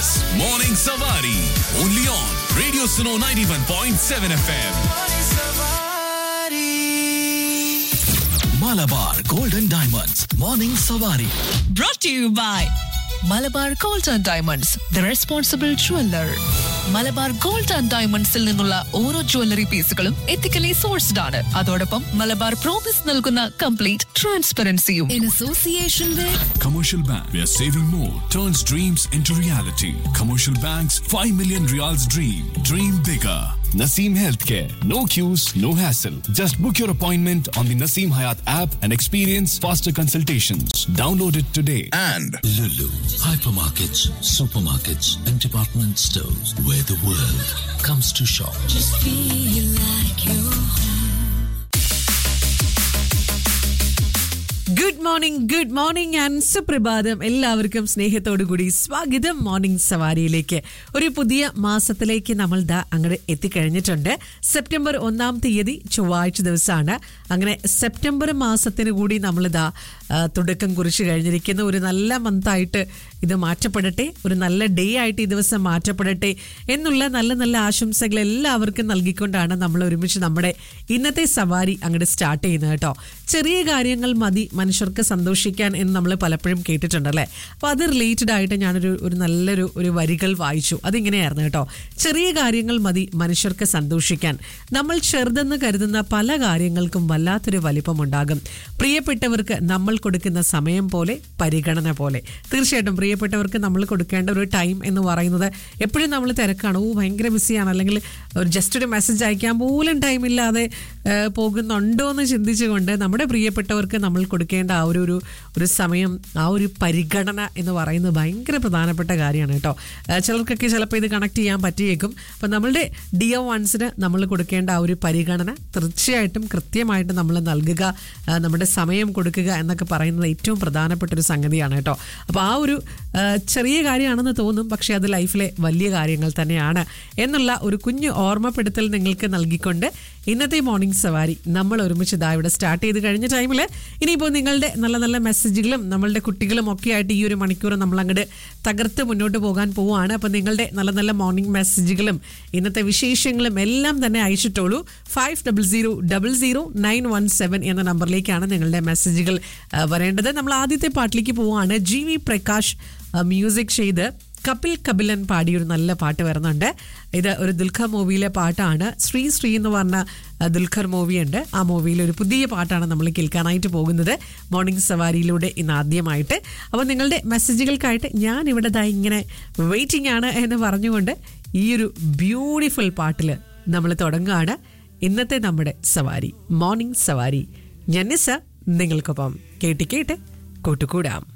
is Morning Savari. Only on Radio Suno 91.7 FM. Malabar Golden Diamonds. Morning Savari. brought to you by Malabar gold and diamonds the responsible jeweller Malabar gold and ഡയമണ്ട്സിൽ നിന്നുള്ള ഓരോ jewellery പീസുകളും ethically sourced ആണ് അതോടൊപ്പം Malabar promise നൽകുന്ന complete ട്രാൻസ്പെറൻസിയും in association with Commercial Bank, where saving more turns dreams into reality. Commercial Bank's 5 million reals dream. Dream bigger. Naseem Healthcare. No queues, no hassle. Just book your appointment on the Naseem Hayat app and experience faster consultations. Download it today. and Lulu, hypermarkets, supermarkets, and department stores where the world comes to shop. Good morning good morning and സുപ്രഭാതം എല്ലാവർക്കും സ്നേഹത്തോടു കൂടി സ്വാഗതം morning സവാരിയിലേക്ക് ഒരു പുതിയ മാസത്തിലേക്ക് നമ്മൾ ദാ അങ്ങോട്ട് എത്തിക്കഴിഞ്ഞിട്ടുണ്ട് സെപ്റ്റംബർ ഒന്നാം തീയതി ചൊവ്വാഴ്ച ദിവസമാണ് അങ്ങനെ സെപ്റ്റംബർ മാസത്തിന് കൂടി നമ്മൾ ദാ ആ, തുടക്കം കുറിച്ച് കഴിഞ്ഞിരിക്കുന്ന ഒരു നല്ല മന്തായിട്ട് ഇത് മാറ്റപ്പെടട്ടെ ഒരു നല്ല ഡേ ആയിട്ട് ഈ ദിവസം മാറ്റപ്പെടട്ടെ എന്നുള്ള നല്ല നല്ല ആശംസകൾ എല്ലാവർക്കും നൽകിക്കൊണ്ടാണ് നമ്മൾ ഒരുമിച്ച് നമ്മുടെ ഇന്നത്തെ സവാരി അങ്ങോട്ട് സ്റ്റാർട്ട് ചെയ്യുന്നത് കേട്ടോ ചെറിയ കാര്യങ്ങൾ മതി മനുഷ്യർക്ക് സന്തോഷിക്കാൻ എന്ന് നമ്മൾ പലപ്പോഴും കേട്ടിട്ടുണ്ടല്ലേ അപ്പോൾ അത് റിലേറ്റഡ് ആയിട്ട് ഞാനൊരു ഒരു നല്ലൊരു ഒരു വരികൾ വായിച്ചു അതിങ്ങനെയായിരുന്നു കേട്ടോ ചെറിയ കാര്യങ്ങൾ മതി മനുഷ്യർക്ക് സന്തോഷിക്കാൻ നമ്മൾ ചെറുതെന്ന് കരുതുന്ന പല കാര്യങ്ങൾക്കും വല്ലാത്തൊരു വലിപ്പമുണ്ടാകും പ്രിയപ്പെട്ടവർക്ക് നമ്മൾ കൊടുക്കുന്ന സമയം പോലെ പരിഗണന പോലെ തീർച്ചയായിട്ടും പ്രിയപ്പെട്ടവർക്ക് നമ്മൾ കൊടുക്കേണ്ട ഒരു ടൈം എന്ന് പറയുന്നത് എപ്പോഴും നമ്മൾ തിരക്കാണ് ഓ ഭയങ്കര ബിസിയാണ് അല്ലെങ്കിൽ ഒരു ജസ്റ്റ് ഒരു മെസ്സേജ് അയക്കാൻ പോലും ടൈം ഇല്ലാതെ ആ, പോകുന്നുണ്ടോ എന്ന് ചിന്തിച്ചുകൊണ്ട് നമ്മുടെ പ്രിയപ്പെട്ടവർക്ക് നമ്മൾ കൊടുക്കേണ്ട ആ ഒരു ഒരു ഒരു സമയം ആ ഒരു പരിഗണന എന്ന് പറയുന്നത് ഭയങ്കര പ്രധാനപ്പെട്ട കാര്യമാണ് കേട്ടോ ആ, ചിലർക്കൊക്കെ ചിലപ്പോൾ ഇത് കണക്ട് ചെയ്യാൻ പറ്റിയേക്കും അപ്പം നമ്മളുടെ ഡിയോ വൺസിന് നമ്മൾ കൊടുക്കേണ്ട ആ ഒരു പരിഗണന തീർച്ചയായിട്ടും കൃത്യമായിട്ട് നമ്മൾ നൽകുക ആ, നമ്മുടെ സമയം കൊടുക്കുക എന്നൊക്കെ പറയുന്നത് ഏറ്റവും പ്രധാനപ്പെട്ട ഒരു സംഗതിയാണ് കേട്ടോ അപ്പോൾ ആ ഒരു ആ, ചെറിയ കാര്യമാണെന്ന് തോന്നും പക്ഷേ അത് ലൈഫിലെ വലിയ കാര്യങ്ങൾ തന്നെയാണ് എന്നുള്ള ഒരു കുഞ്ഞു ഓർമ്മപ്പെടുത്തൽ നിങ്ങൾക്ക് നൽകിക്കൊണ്ട് ഇന്നത്തെ മോർണിംഗ് സവാരി നമ്മൾ ഒരുമിച്ച് ഇതാ ഇവിടെ സ്റ്റാർട്ട് ചെയ്ത് കഴിഞ്ഞ ടൈമിൽ ഇനിയിപ്പോൾ നിങ്ങളുടെ നല്ല നല്ല മെസ്സേജുകളും നമ്മളുടെ കുട്ടികളും ഒക്കെ ആയിട്ട് ഈ ഒരു മണിക്കൂർ നമ്മൾ അങ്ങോട്ട് തകർത്ത് മുന്നോട്ട് പോകാൻ പോവുകയാണ് അപ്പോൾ നിങ്ങളുടെ നല്ല നല്ല മോർണിംഗ് മെസ്സേജുകളും ഇന്നത്തെ വിശേഷങ്ങളും എല്ലാം തന്നെ അയച്ചിട്ടോളൂ five double zero double zero nine one seven എന്ന നമ്പറിലേക്കാണ് നിങ്ങളുടെ മെസ്സേജുകൾ ആ, വരേണ്ടത് നമ്മൾ ആദ്യത്തെ പാട്ടിലേക്ക് പോവുകയാണ് ജി വി പ്രകാശ് മ്യൂസിക് ചെയ്ത് കപിൽ കപിലൻ പാടിയൊരു നല്ല പാട്ട് വരുന്നുണ്ട് ഇത് ഒരു ദുൽഖർ മൂവിയിലെ പാട്ടാണ് ശ്രീ ശ്രീ എന്ന് പറഞ്ഞ ആ, ദുൽഖർ മൂവിയുണ്ട് ആ മൂവിയിൽ ഒരു പുതിയ പാട്ടാണ് നമ്മൾ കേൾക്കാനായിട്ട് പോകുന്നത് മോർണിംഗ് സവാരിയിലൂടെ ഇന്ന് ആദ്യമായിട്ട് അപ്പോൾ നിങ്ങളുടെ മെസ്സേജുകൾക്കായിട്ട് ഞാൻ ഇവിടെ ദാ ഇങ്ങനെ വെയിറ്റിംഗ് ആണ് എന്ന് പറഞ്ഞുകൊണ്ട് ഈ ഒരു ബ്യൂട്ടിഫുൾ പാട്ടിൽ നമ്മൾ തുടങ്ങുകയാണ് ഇന്നത്തെ നമ്മുടെ സവാരി മോർണിംഗ് സവാരി ജന്നിസ നിങ്ങൾക്കൊപ്പം കേട്ട് കേട്ട് കൂട്ടുകൂടാം